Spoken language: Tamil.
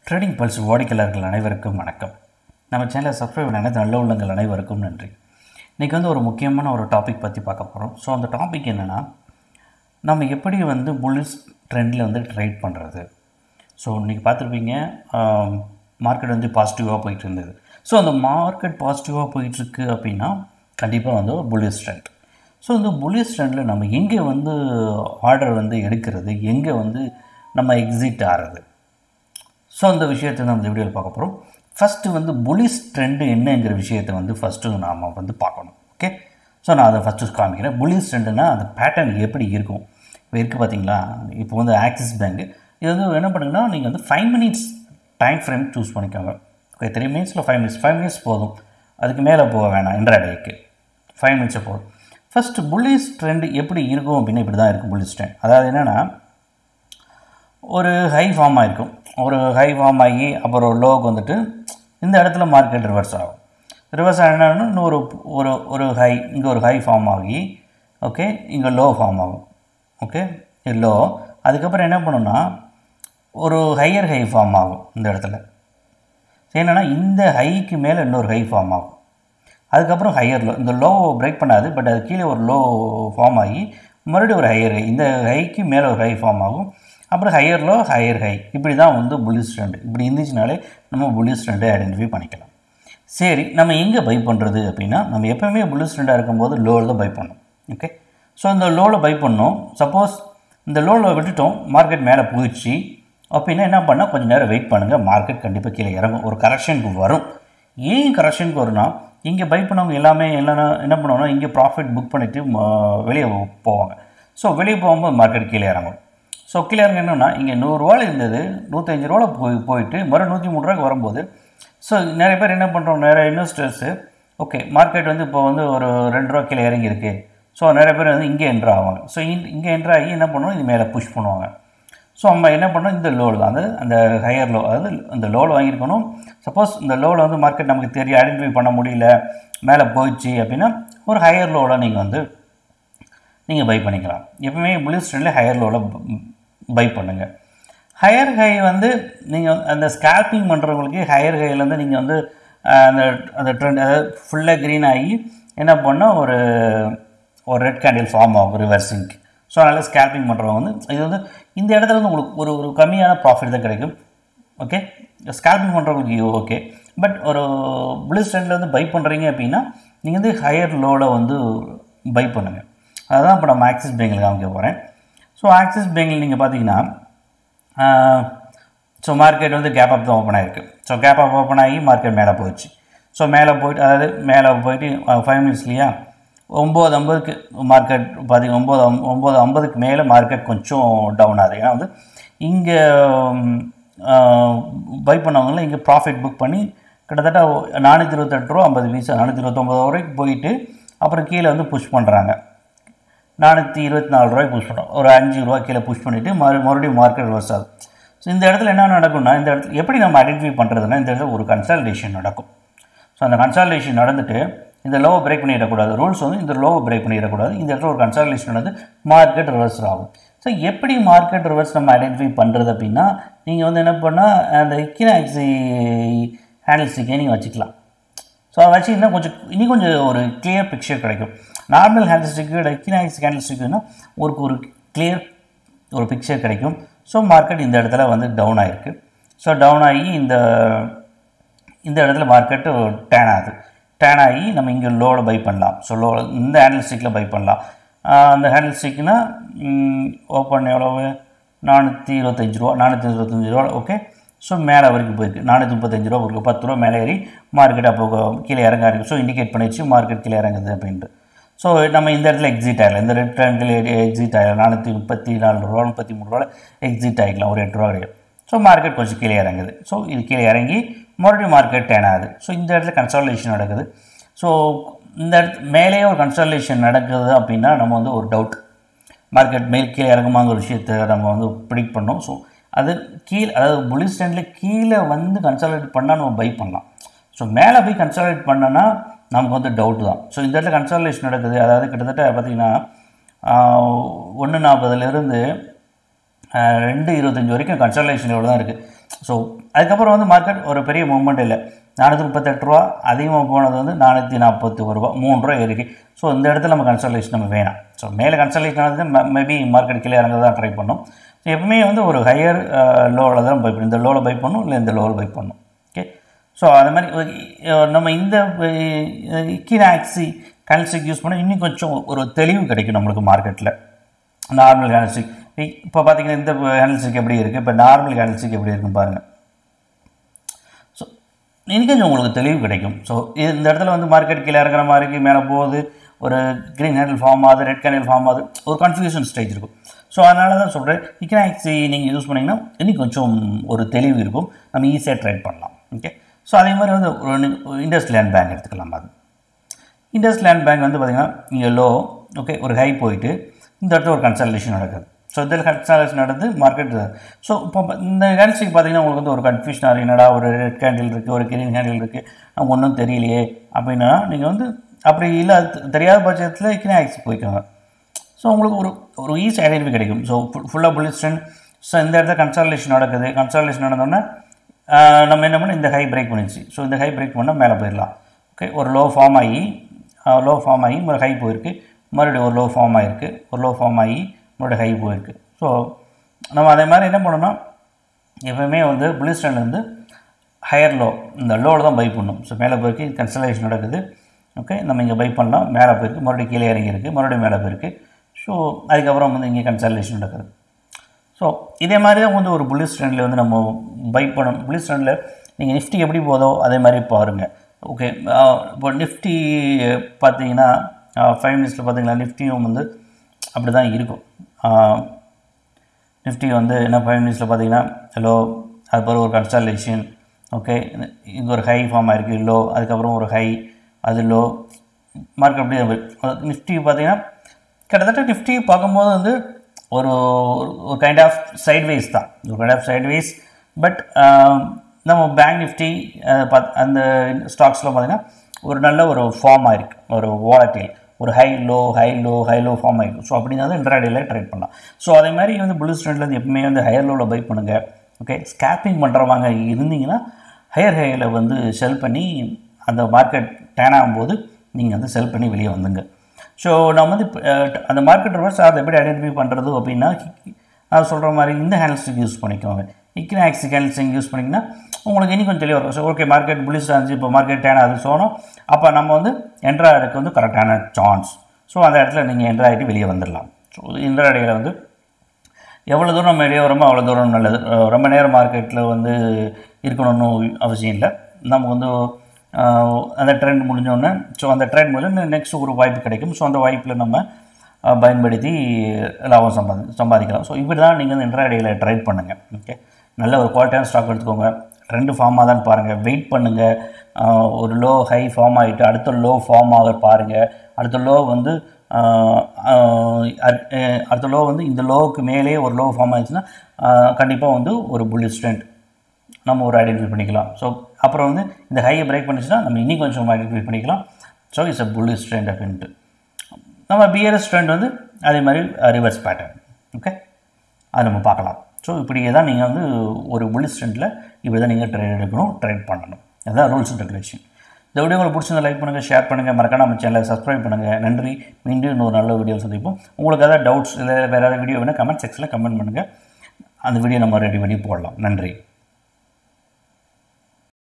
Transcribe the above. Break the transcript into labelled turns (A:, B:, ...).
A: ட்ரேடிங் பல்ஸ் வாடிக்கையாளர்கள் அனைவருக்கும் வணக்கம் நம்ம சேனலை சப்ஸ்கிரைப் பண்ண நல்ல உள்ளங்கள் அனைவருக்கும் நன்றி இன்றைக்கி வந்து ஒரு முக்கியமான ஒரு டாபிக் பற்றி பார்க்க போகிறோம் ஸோ அந்த டாபிக் என்னென்னா நம்ம எப்படி வந்து புல்லிஸ் ட்ரெண்டில் வந்து ட்ரேட் பண்ணுறது ஸோ இன்றைக்கி பார்த்துருப்பீங்க மார்க்கெட் வந்து பாசிட்டிவாக போயிட்டு இருந்தது ஸோ அந்த மார்க்கெட் பாசிட்டிவாக போயிட்டுருக்கு அப்படின்னா கண்டிப்பாக வந்து ஒரு புல்லிஸ் ட்ரெண்ட் ஸோ இந்த புல்லிஸ் ட்ரெண்டில் நம்ம எங்கே வந்து ஆர்டர் வந்து எடுக்கிறது எங்கே வந்து நம்ம எக்ஸிட் ஆகிறது ஸோ அந்த விஷயத்தை நம்ம இந்த வீடியோவில் பார்க்க போகிறோம் ஃபஸ்ட்டு வந்து புலிஸ் ட்ரெண்டு என்னங்கிற விஷயத்தை வந்து ஃபஸ்ட்டு நாம் வந்து பார்க்கணும் ஓகே ஸோ நான் அதை ஃபஸ்ட்டு காமிக்கிறேன் புலிஸ் ட்ரெண்டுனா அந்த பேட்டர்ன் எப்படி இருக்கும் இப்போ இருக்குது பார்த்தீங்களா இப்போ வந்து ஆக்சிஸ் பேங்க் இது வந்து என்ன பண்ணுங்கன்னா நீங்கள் வந்து five minutes time frame choose பண்ணிக்கோங்க ஓகே த்ரீ மினிட்ஸில் ஃபைவ் மினிட்ஸ் ஃபைவ் மினிட்ஸ் போதும் அதுக்கு மேலே போக வேணாம் இன்ட்ராடேக்கு ஃபைவ் மினிட்ஸே போதும் ஃபஸ்ட்டு புல்லிஸ் ட்ரெண்ட் எப்படி இருக்கும் அப்படின்னா இப்படி தான் இருக்கும் புல்லிஸ் ட்ரெண்ட் அதாவது என்னென்னா ஒரு ஹை ஃபார்ம் ஆகிருக்கும் ஒரு ஹை ஃபார்ம் ஆகி அப்புறம் லோக்கு வந்துட்டு இந்த இடத்துல மார்க்கெட் ரிவர்ஸ் ஆகும் ரிவர்ஸ் ஆகினா இன்னொரு ஒரு ஒரு ஹை இங்கே ஒரு ஹை ஃபார்ம் ஆகி ஓகே இங்கே லோ ஃபார்ம் ஆகும் ஓகே இது லோ அதுக்கப்புறம் என்ன பண்ணுன்னா ஒரு ஹையர் ஹை ஃபார்ம் ஆகும் இந்த இடத்துல என்னென்னா இந்த ஹைக்கு மேலே இன்னொரு ஹை ஃபார்ம் ஆகும் அதுக்கப்புறம் ஹையர் லோ இந்த லோ பிரேக் பண்ணாது பட் அது கீழே ஒரு லோ ஃபார்ம் ஆகி மறுபடியும் ஒரு ஹையர் ஹை இந்த ஹைக்கு மேலே ஒரு ஹை ஃபார்ம் ஆகும் அப்புறம் ஹையர் லோ ஹையர் ஹை இப்படி தான் வந்து புல்லிஸ் ட்ரெண்ட் இப்படி இருந்துச்சுனாலே நம்ம புல்லிஸ் ட்ரெண்டை ஐடென்டிஃபை பண்ணிக்கலாம் சரி நம்ம எங்கே பை பண்ணுறது அப்படின்னா நம்ம எப்போவுமே புல்லிஸ் ட்ரெண்டாக இருக்கும்போது லோவில் தான் பை பண்ணணும் ஓகே ஸோ இந்த லோவில் பை பண்ணோம் சப்போஸ் இந்த லோவில் விட்டுட்டோம் மார்க்கெட் மேலே போயிடுச்சு அப்படின்னா என்ன பண்ணால் கொஞ்சம் நேரம் வெயிட் பண்ணுங்கள் மார்க்கெட் கண்டிப்பாக கீழே இறங்கும் ஒரு கரெக்ஷனுக்கு வரும் ஏன் கரெக்ஷனுக்கு வரும்னா இங்கே பை பண்ணவங்க எல்லாமே எல்லாம் என்ன பண்ணுவாங்கன்னா இங்கே ப்ராஃபிட் புக் பண்ணிவிட்டு வெளியே போவாங்க ஸோ வெளியே போகும்போது மார்க்கெட் கீழே இறங்கும் ஸோ கீழே இறங்க என்னென்னா இங்கே நூறுரூவாவில் இருந்தது நூற்றஞ்சு ரூபாவில் போய் போயிட்டு மறு நூற்றி மூணு ரூபாய்க்கு வரும்போது ஸோ நிறைய பேர் என்ன பண்ணுறோம் நிறைய இன்வெஸ்டர்ஸு ஓகே மார்க்கெட் வந்து இப்போ வந்து ஒரு ரெண்டு ரூபா கீழே இறங்கியிருக்கு ஸோ நிறைய பேர் வந்து இங்கே என்ட்ரு ஆவாங்க ஸோ இங்கே என்ட்ரு ஆகி என்ன பண்ணுவோம் இது மேலே புஷ் பண்ணுவாங்க ஸோ நம்ம என்ன பண்ணோம் இந்த லோல் தான் அது அந்த ஹையர் லோ அதாவது அந்த லோல் வாங்கியிருக்கணும் சப்போஸ் இந்த லோவில் வந்து மார்க்கெட் நமக்கு தெரிய ஐடென்டிஃபை பண்ண முடியல மேலே போயிடுச்சு அப்படின்னா ஒரு ஹையர் லோவில் நீங்கள் வந்து நீங்கள் பை பண்ணிக்கலாம் எப்பவுமே புலிஸ் ட்ரெண்டில் ஹையர் லோவில் பை பண்ணுங்கள் ஹையர் ஹை வந்து நீங்கள் அந்த ஸ்கேல்பிங் பண்ணுறவங்களுக்கு ஹையர் ஹைலேருந்து நீங்கள் வந்து அந்த அந்த ட்ரெண்ட் அதாவது ஃபுல்லாக க்ரீன் ஆகி என்ன பண்ணால் ஒரு ஒரு ரெட் கேண்டில் ஃபார்ம் ஆகும் ரிவர்சிங்க்கு ஸோ அதனால் ஸ்கேல்பிங் பண்ணுறவங்க வந்து இது வந்து இந்த இடத்துல வந்து உங்களுக்கு ஒரு ஒரு கம்மியான ப்ராஃபிட் தான் கிடைக்கும் ஓகே ஸ்கேல்பிங் பண்ணுறவங்களுக்கு ஓகே பட் ஒரு புலிஸ் ட்ரெண்டில் வந்து பை பண்ணுறீங்க அப்படின்னா நீங்கள் வந்து ஹையர் லோவில் வந்து பை பண்ணுங்கள் அதுதான் இப்போ நம்ம ஆக்சிஸ் பேங்கில் காமிக்க போகிறேன் ஸோ ஆக்சிஸ் பேங்கில் நீங்கள் பார்த்தீங்கன்னா ஸோ மார்க்கெட் வந்து கேப் அப் தான் ஓப்பன் ஆகிருக்கு ஸோ கேப் அப் ஓப்பன் ஆகி மார்க்கெட் மேலே போயிடுச்சு ஸோ மேலே போயிட்டு அதாவது மேலே போயிட்டு ஃபைவ் மினிட்ஸ்லையா ஒம்பது ஐம்பதுக்கு மார்க்கெட் பார்த்திங்க ஒம்பது ஒம்பது ஐம்பதுக்கு மேலே மார்க்கெட் கொஞ்சம் டவுன் ஆகுது ஏன்னா வந்து இங்கே பை பண்ணவங்களாம் இங்கே ப்ராஃபிட் புக் பண்ணி கிட்டத்தட்ட நானூற்றி இருபத்தெட்டு ரூபா ஐம்பது பைசா நானூற்றி இருபத்தொம்பது வரைக்கும் போயிட்டு அப்புறம் கீழே வந்து புஷ் பண்ணுறாங்க நானூற்றி இருபத்தி நாலு ரூபாய்க்கு புஷ் பண்ணுறோம் ஒரு அஞ்சு ரூபா கீழே புஷ் பண்ணிவிட்டு மறு மறுபடியும் மார்க்கெட் ரிவர்ஸ் ஆகுது ஸோ இந்த இடத்துல என்ன நடக்கும்னா இந்த இடத்துல எப்படி நம்ம ஐடென்டிஃபை பண்ணுறதுனா இந்த இடத்துல ஒரு கன்சல்டேஷன் நடக்கும் ஸோ அந்த கன்சல்டேஷன் நடந்துட்டு இந்த லோவை பிரேக் பண்ணிடக்கூடாது ரூல்ஸ் வந்து இந்த லோவை பிரேக் பண்ணிடக்கூடாது இந்த இடத்துல ஒரு கன்சல்டேஷன் நடந்து மார்க்கெட் ரிவர்ஸ் ஆகும் ஸோ எப்படி மார்க்கெட் ரிவர்ஸ் நம்ம ஐடென்டிஃபை பண்ணுறது அப்படின்னா நீங்கள் வந்து என்ன பண்ணால் அந்த இக்கினாக்ஸி ஹேண்டில் ஸ்டிக்கே நீங்கள் வச்சுக்கலாம் ஸோ அதை வச்சு இன்னும் கொஞ்சம் இன்னும் கொஞ்சம் ஒரு கிளியர் பிக்சர் கிடைக்கும் நார்மல் ஹேண்டில் ஸ்டிக்கு இக்கினாக்ஸ் ஹேண்டில் ஸ்டிக்குன்னா ஒரு ஒரு கிளியர் ஒரு பிக்சர் கிடைக்கும் ஸோ மார்க்கெட் இந்த இடத்துல வந்து டவுன் ஆகிருக்கு ஸோ டவுன் ஆகி இந்த இந்த இடத்துல மார்க்கெட்டு டேன் ஆகுது டேன் ஆகி நம்ம இங்கே லோவில் பை பண்ணலாம் ஸோ லோ இந்த ஹேண்டில் ஸ்டிக்கில் பை பண்ணலாம் அந்த ஹேண்டில் ஸ்டிக்னா ஓப்பன் எவ்வளவு நானூற்றி இருபத்தஞ்சி ரூபா நானூற்றி இருபத்தஞ்சி ரூபா ஓகே ஸோ மேலே வரைக்கும் போயிருக்கு நானூற்றி முப்பத்தஞ்சு ரூபா இருக்குது பத்து ரூபா மேலே ஏறி மார்க்கெட் அப்போ கீழே இறங்க இருக்குது ஸோ இண்டிகேட் பண்ணிடுச்சு மார்க்கெட் கீழே இறங்குது அப்படின்ட்டு ஸோ நம்ம இந்த இடத்துல எக்ஸிட் ஆகலாம் இந்த ரெட் ட்ரெண்டில் எக்ஸிட் ஆகலாம் நானூற்றி முப்பத்தி நாலு ரூபா முப்பத்தி மூணு ரூபாவில் எக்ஸிட் ஆகிக்கலாம் ஒரு எட்டு ரூபா கிடையாது ஸோ மார்க்கெட் கொஞ்சம் கீழே இறங்குது ஸோ இது கீழே இறங்கி மறுபடியும் மார்க்கெட் டேன் ஆகுது ஸோ இந்த இடத்துல கன்சல்டேஷன் நடக்குது ஸோ இந்த இடத்து மேலேயே ஒரு கன்சல்டேஷன் நடக்குது அப்படின்னா நம்ம வந்து ஒரு டவுட் மார்க்கெட் மேல் கீழே இறங்குமாங்கிற விஷயத்தை நம்ம வந்து ப்ரிடிக் பண்ணோம் ஸோ அது கீழே அதாவது புலிஸ் ஸ்டாண்டில் கீழே வந்து கன்சல்டேட் பண்ணால் நம்ம பை பண்ணலாம் ஸோ மேலே போய் கன்சல்டேட் பண்ணோன்னா நமக்கு வந்து டவுட் தான் ஸோ இந்த இடத்துல கன்சல்டேஷன் நடக்குது அதாவது கிட்டத்தட்ட பார்த்திங்கன்னா ஒன்று நாற்பதுலேருந்து ரெண்டு இருபத்தஞ்சி வரைக்கும் கன்சல்டேஷன் எவ்வளோ தான் இருக்குது ஸோ அதுக்கப்புறம் வந்து மார்க்கெட் ஒரு பெரிய மூவ்மெண்ட் இல்லை நானூற்றி முப்பத்தெட்டு ரூபா அதிகமாக போனது வந்து நானூற்றி நாற்பத்தி ஒரு ரூபா மூணு ரூபா ஏறிக்கு ஸோ இந்த இடத்துல நம்ம கன்சல்டேஷன் நம்ம வேணாம் ஸோ மேலே கன்சல்டேஷன் ஆனது மேபி மார்க்கெட் கீழே இறங்க தான் ட்ரை பண்ணோம் ஸோ எப்பவுமே வந்து ஒரு ஹையர் லோவில் தான் பை பண்ணும் இந்த லோவில் பை பண்ணும் இல்லை இந்த லோவில் பை பண்ணும் ஓகே ஸோ அது மாதிரி ஒரு, அஹ், நம்ம இந்த இக்கினாக்சி கன்சிக் யூஸ் பண்ணால் இன்னும் கொஞ்சம் ஒரு தெளிவு கிடைக்கும் நம்மளுக்கு மார்க்கெட்டில் நார்மல் கேண்டில்ஸ்டிக் இப்போ பார்த்தீங்கன்னா இந்த கேண்டில்ஸ்டிக் எப்படி இருக்குது இப்போ நார்மல் கேண்டில்ஸ்டிக் எப்படி இருக்குன்னு பாருங்கள் ஸோ இன்னும் கொஞ்சம் உங்களுக்கு தெளிவு கிடைக்கும் ஸோ இந்த இடத்துல வந்து மார்க்கெட் கீழே இறங்குற மாதிரி மேலே போகுது ஒரு க்ரீன் ஹேண்டில் ஃபார்ம் ஆகுது ரெட் கேண்டில் ஃபார்ம் ஆகுது ஒரு கன்ஃபியூஷன் ஸ்டேஜ் இருக்கும் ஸோ அதனால தான் சொல்கிறேன் இக்கனாக்ஸி நீங்கள் யூஸ் பண்ணிங்கன்னா இன்னும் கொஞ்சம் ஒரு தெளிவு இருக்கும் நம்ம ஈஸியாக ட்ரேட் பண்ணலாம் ஓகே ஸோ அதே மாதிரி வந்து ஒரு இண்டஸ் லேண்ட் பேங்க் எடுத்துக்கலாம் அது இண்டஸ் லேண்ட் பேங்க் வந்து பார்த்திங்கன்னா இங்கே லோ ஓகே ஒரு ஹை போயிட்டு இந்த இடத்துல ஒரு கன்சல்டேஷன் நடக்குது ஸோ இதில் கன்சல்டேஷன் நடந்து மார்க்கெட் ஸோ இப்போ இந்த கேண்டில்ஸ்டிக் பார்த்தீங்கன்னா உங்களுக்கு வந்து ஒரு கன்ஃபியூஷனாக இருக்கு என்னடா ஒரு ரெட் கேண்டில் இருக்குது ஒரு கிரீன் கேண்டில் இருக்குது நமக்கு ஒன்றும் தெரியலையே அப்படின்னா நீங்கள் வந்து அப்படி இல்லை அது தெரியாத பட்சத்தில் இக்கினாக்ஸ் போய்க்கோங்க ஸோ உங்களுக்கு ஒரு ஒரு ஈஸி ஐடென்டிஃபை கிடைக்கும் ஸோ ஃபுல்லாக புல்லிஸ்டன் ஸோ இந்த இடத்துல கன்சல்டேஷன் நடக்குது கன்சல்டேஷன் நடந்தோடனே ஆஹ், நம்ம என்ன பண்ணோம் இந்த ஹை பிரேக் பண்ணிடுச்சு ஸோ இந்த ஹை பிரேக் பண்ணால் மேலே போயிடலாம் ஓகே ஒரு லோ ஃபார்ம் ஆகி லோ ஃபார்ம் ஆகி ஒரு ஹை போயிருக்கு மறுபடியும் ஒரு லோ ஃபார்ம் ஆகிருக்கு ஒரு லோ ஃபார்ம் ஆகி மறுபடியும் ஹை போயிருக்கு ஸோ நம்ம அதே மாதிரி என்ன பண்ணணும்னா எப்பவுமே வந்து புல்லிஸ்டன்ல இருந்து ஹையர் லோ இந்த லோவில் தான் பை பண்ணணும் ஸோ மேலே போயிருக்கு கன்சல்டேஷன் நடக்குது ஓகே நம்ம இங்கே பை பண்ணலாம் மேலே போயிருக்கு மறுபடியும் கீழே இறங்கியிருக்கு மறுபடியும் மேலே போயிருக்கு ஸோ அதுக்கப்புறம் வந்து இங்கே கன்சல்டேஷன் நடக்குது ஸோ இதே மாதிரி தான் வந்து ஒரு புல்லிஸ் ட்ரெண்டில் வந்து நம்ம பை பண்ணணும் புல்லிஸ் ட்ரெண்டில் நீங்கள் நிஃப்டி எப்படி போதோ அதே மாதிரி பாருங்கள் ஓகே இப்போ நிஃப்டி பார்த்தீங்கன்னா ஃபைவ் மினிட்ஸில் பார்த்தீங்கன்னா நிஃப்டியும் வந்து அப்படி தான் இருக்கும் நிஃப்டி வந்து என்ன ஃபைவ் மினிட்ஸில் பார்த்தீங்கன்னா லோ அது பிறகு ஒரு கன்சல்டேஷன் ஓகே இங்கே ஒரு ஹை ஃபார்ம் ஆயிருக்கு லோ அதுக்கப்புறம் ஒரு ஹை அது லோ மார்க்கெட் அப்படியே நிஃப்டி பார்த்தீங்கன்னா கிட்டத்தட்ட நிஃப்டி பார்க்கும்போது வந்து ஒரு ஒரு கைண்ட் ஆஃப் சைட்வேஸ் தான் ஒரு கைண்ட் ஆஃப் சைட்வேஸ் பட் நம்ம பேங்க் நிஃப்டி பார்த் அந்த ஸ்டாக்ஸில் பார்த்தீங்கன்னா ஒரு நல்ல ஒரு ஃபார்ம் ஆயிருக்கு ஒரு வாலட்டில் ஒரு high low high low high low form ஆகிருக்கும் ஸோ அப்படின்னா தான் இன்ட்ராடேல ட்ரேட் பண்ணலாம் ஸோ அதே மாதிரி வந்து புல்லிஸ் ட்ரெண்ட்லேருந்து எப்பவுமே வந்து ஹையர் லோவில் பை பண்ணுங்கள் ஓகே ஸ்கேப்பிங் பண்ணுறவங்க இருந்தீங்கன்னா ஹையர் ஹையில் வந்து செல் பண்ணி அந்த மார்க்கெட் டேன் ஆகும்போது நீங்கள் வந்து செல் பண்ணி வெளியே வந்துங்க ஸோ நம்ம வந்து இப்ப, அஹ், அந்த மார்க்கெட் ரிவர்ஸ் அதை எப்படி ஐடென்டிஃபை பண்ணுறது அப்படின்னா நான் சொல்கிற மாதிரி இந்த ஹேண்ட்ஸுக்கு யூஸ் பண்ணிக்கோங்க இக்னாக்ஸ் ஹேண்ட்ஸிங் யூஸ் பண்ணிங்கன்னா உங்களுக்கு இன்னும் கொஞ்சம் தெளிவாக இருக்கும் ஸோ ஓகே மார்க்கெட் புலிஸ் இருந்துச்சு இப்போ மார்க்கெட் டேன் ஆகுது சோனும் அப்போ நம்ம வந்து என்ட்ரா ஆகிறதுக்கு வந்து கரெக்டான சான்ஸ் ஸோ அந்த இடத்துல நீங்கள் என்ட்ரா ஆகிட்டு வெளியே வந்துடலாம் ஸோ இன்ட்ராடையில் வந்து எவ்வளோ தூரம் நம்ம வெளியே வரோமோ அவ்வளோ தூரம் நல்லது அஹ் ரொம்ப நேரம் மார்க்கெட்டில் வந்து இருக்கணும்னு அவசியம் இல்லை நமக்கு வந்து அஹ், அந்த ட்ரெண்ட் முடிஞ்சோடனே ஸோ அந்த ட்ரெண்ட் முடிஞ்சு நெக்ஸ்ட் ஒரு வாய்ப்பு கிடைக்கும் ஸோ அந்த வாய்ப்பில் நம்ம அஹ், பயன்படுத்தி லாபம் சம்பாதி சம்பாதிக்கலாம் ஸோ இப்படி தான் நீங்கள் வந்து இன்ட்ராடேயில் ட்ரைட் பண்ணுங்கள் ஓகே நல்ல ஒரு குவாலிட்டியான ஸ்டாக் எடுத்துக்கோங்க ட்ரெண்டு ஃபார்ம் ஆதான்னு பாருங்கள் வெயிட் பண்ணுங்கள் ஒரு லோ ஹை ஃபார்ம் ஆகிட்டு அடுத்த லோ ஃபார்ம் ஆக பாருங்கள் அடுத்த லோ வந்து ஆஹ் ஆஹ் அட்- அஹ் அடுத்த லோ வந்து இந்த லோவுக்கு மேலேயே ஒரு லோ ஃபார்ம் ஆயிடுச்சுன்னா கண்டிப்பாக வந்து ஒரு புல்லிஷ் ட்ரெண்ட் நம்ம ஒரு ஐடென்டிஃபை பண்ணிக்கலாம் ஸோ அப்புறம் வந்து இந்த ஹையை பிரேக் பண்ணிச்சுன்னா நம்ம இன்னும் கொஞ்சம் ஐடென்டிஃபை பண்ணிக்கலாம் so it's a bullish trend அப்படின்ட்டு நம்ம பிஆர்எஸ் ட்ரெண்ட் வந்து அதே மாதிரி ரிவர்ஸ் பேட்டர்ன் ஓகே அது நம்ம பார்க்கலாம் ஸோ இப்படியே தான் நீங்கள் வந்து ஒரு புல்லிஷ் ட்ரெண்டில் இப்படி தான் நீங்கள் ட்ரேட் எடுக்கணும் ட்ரேட் பண்ணணும் அதுதான் ரூல்ஸ் அண்ட் ரெகுலேஷன் இந்த வீடியோ உங்களுக்கு பிடிச்சிருந்தா லைக் பண்ணுங்கள் ஷேர் பண்ணுங்கள் மறக்காம நம்ம சேனலை சப்ஸ்கிரைப் பண்ணுங்கள் நன்றி மீண்டும் இன்னொரு நல்ல வீடியோ சந்திப்போம் உங்களுக்கு ஏதாவது டவுட்ஸ் இல்லை வேறு ஏதாவது வீடியோ வேணால் கமெண்ட் செக்ஷனில் கமெண்ட் பண்ணுங்கள் அந்த வீடியோ நம்ம ரெடி பண்ணி போடலாம் நன்றி